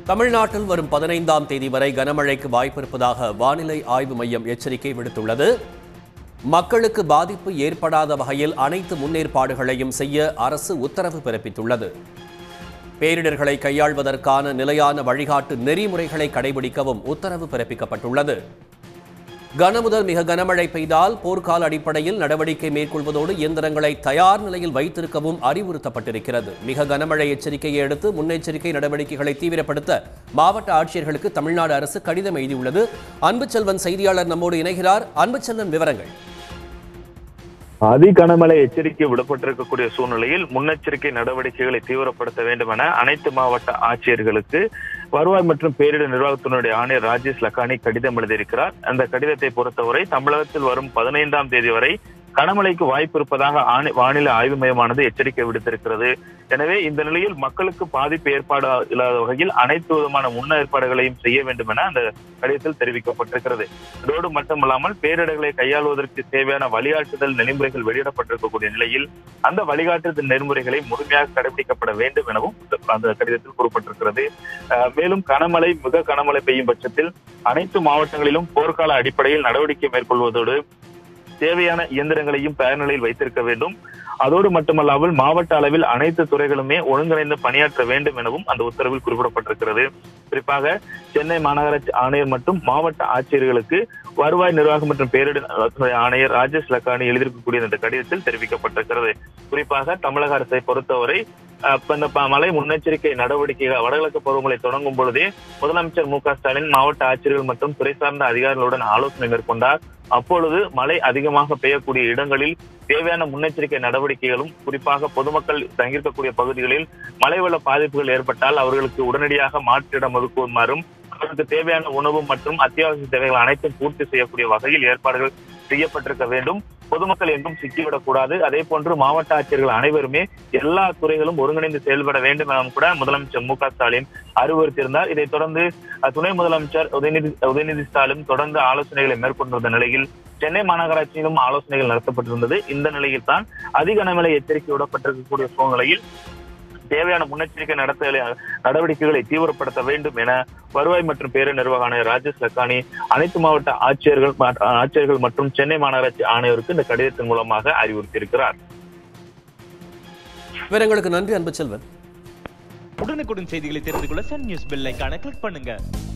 தமிழ்நாட்டில் வரும் பதினைந்தாம் தேதி வரை கனமழைக்கு வாய்ப்பிருப்பதாக வானிலை ஆய்வு மையம் எச்சரிக்கை விடுத்துள்ளது மக்களுக்கு பாதிப்பு ஏற்படாத வகையில் அனைத்து முன்னேற்பாடுகளையும் செய்ய அரசு உத்தரவு பிறப்பித்துள்ளது பேரிடர்களை கையாள்வதற்கான நிலையான வழிகாட்டு நெறிமுறைகளை கடைபிடிக்கவும் உத்தரவு பிறப்பிக்கப்பட்டுள்ளது கனமுதல் மிக கனமழை பெய்தால் போர்க்கால அடிப்படையில் நடவடிக்கை மேற்கொள்வதோடு இயந்திரங்களை தயார் நிலையில் வைத்திருக்கவும் அறிவுறுத்தப்பட்டிருக்கிறது மிக கனமழை எச்சரிக்கையை அடுத்து முன்னெச்சரிக்கை நடவடிக்கைகளை தீவிரப்படுத்த மாவட்ட ஆட்சியர்களுக்கு தமிழ்நாடு அரசு கடிதம் எழுதியுள்ளது அன்புச்செல்வன் செய்தியாளர் நம்மோடு இணைகிறார் அன்புச்செல்வன் விவரங்கள் அதி கனமழை எச்சரிக்கை விடப்பட்டிருக்கக்கூடிய சூழ்நிலையில் முன்னெச்சரிக்கை நடவடிக்கைகளை தீவிரப்படுத்த வேண்டும் என அனைத்து மாவட்ட ஆட்சியர்களுக்கு வருவாய் மற்றும் பேரிடர் நிர்வாகத்தினுடைய ஆணையர் ராஜேஷ் லக்கானி கடிதம் எழுதியிருக்கிறார் அந்த கடிதத்தை பொறுத்தவரை தமிழகத்தில் வரும் பதினைந்தாம் தேதி வரை கனமழைக்கு வாய்ப்பு இருப்பதாக ஆணை- வானிலை ஆய்வு மையமானது எச்சரிக்கை விடுத்திருக்கிறது எனவே இந்த நிலையில் மக்களுக்கு பாதிப்பு ஏற்பாடு இல்லாத வகையில் அனைத்து விதமான முன்னேற்பாடுகளையும் செய்ய வேண்டும் என அந்த கடிதத்தில் தெரிவிக்கப்பட்டிருக்கிறது இதோடு மட்டுமல்லாமல் பேரிடர்களை கையாளுவதற்கு தேவையான வழிகாட்டுதல் நெறிமுறைகள் வெளியிடப்பட்டிருக்கக்கூடிய நிலையில் அந்த வழிகாட்டுதல் நெறிமுறைகளை முழுமையாக கடைபிடிக்கப்பட வேண்டும் எனவும் அந்த கடிதத்தில் கூறப்பட்டிருக்கிறது அஹ் மேலும் கனமழை மிக கனமழை பெய்யும் பட்சத்தில் அனைத்து மாவட்டங்களிலும் போர்க்கால அடிப்படையில் நடவடிக்கை மேற்கொள்வதோடு தேவையான இயந்திரங்களையும் தயார் நிலையில் வைத்திருக்க வேண்டும் அதோடு மட்டுமல்லாமல் மாவட்ட அளவில் அனைத்து துறைகளுமே ஒருங்கிணைந்து பணியாற்ற வேண்டும் எனவும் அந்த உத்தரவில் குறிப்பிடப்பட்டிருக்கிறது குறிப்பாக சென்னை மாநகராட்சி ஆணையர் மற்றும் மாவட்ட ஆட்சியர்களுக்கு வருவாய் நிர்வாகம் மற்றும் பேரிடர் துறை ஆணையர் ராஜேஷ் லக்கானி எழுதியிருக்கக்கூடிய இந்த கடிதத்தில் தெரிவிக்கப்பட்டிருக்கிறது குறிப்பாக தமிழக அரசை பொறுத்தவரை அஹ், இப்ப இந்த ப- மழை முன்னெச்சரிக்கை நடவடிக்கைகள் வடகிழக்கு பருவமழை தொடங்கும் பொழுதே முதலமைச்சர் மு க ஸ்டாலின் மாவட்ட ஆட்சியர்கள் மற்றும் துறை சார்ந்த அதிகாரிகளுடன் ஆலோசனை மேற்கொண்டார் அப்பொழுது மழை அதிகமாக பெய்யக்கூடிய இடங்களில் தேவையான முன்னெச்சரிக்கை நடவடிக்கைகளும் குறிப்பாக பொதுமக்கள் தங்கியிருக்கக்கூடிய பகுதிகளில் மழை வெள்ள பாதிப்புகள் ஏற்பட்டால் அவர்களுக்கு உடனடியாக மாற்றிடம் ஒதுக்குமாறும் அவர்களுக்கு தேவையான உணவு மற்றும் அத்தியாவசிய தேவைகள் அனைத்தும் பூர்த்தி செய்யக்கூடிய வகையில் ஏற்பாடுகள் செய்யப்பட்டிருக்க வேண்டும் பொதுமக்கள் எங்கும் சிக்கிவிடக் கூடாது அதே போன்று மாவட்ட ஆட்சியர்கள் அனைவருமே எல்லா துறைகளும் ஒருங்கிணைந்து செயல்பட வேண்டும் எனவும் கூட முதலமைச்சர் மு க ஸ்டாலின் அறிவுறுத்தியிருந்தார் இதைத் தொடர்ந்து அஹ், துணை முதலமைச்சர் உதயநிதி உதயநிதி ஸ்டாலின் தொடர்ந்து ஆலோசனைகளை மேற்கொண்டிருந்த நிலையில் சென்னை மாநகராட்சியிலும் ஆலோசனைகள் நடத்தப்பட்டிருந்தது இந்த நிலையில் தான் அதிக கனமழை எச்சரிக்கை விடப்பட்டிருக்கக்கூடிய சூழ்நிலையில் தேவையான முன்னெச்சரிக்கை நடத்த நடவடிக்கைகளை தீவிரப்படுத்த வேண்டும் என வருவாய் மற்றும் பேரிடர் நிர்வாக ஆணையர் ராஜேஷ் லக்கானி அனைத்து மாவட்ட ஆட்சியர்கள் ம- ஆட்சியர்கள் மற்றும் சென்னை மாநகராட்சி ஆணையருக்கு இந்த கடிதத்தின் மூலமாக அறிவுறுத்தியிருக்கிறார் விவரங்களுக்கு நன்றி அன்புச்செல்வன் உடனுக்குடன் செய்திகளை தெரிந்து கொள்ள சன் நியூஸ் பெல் ஐகானை கிளிக் பண்ணுங்க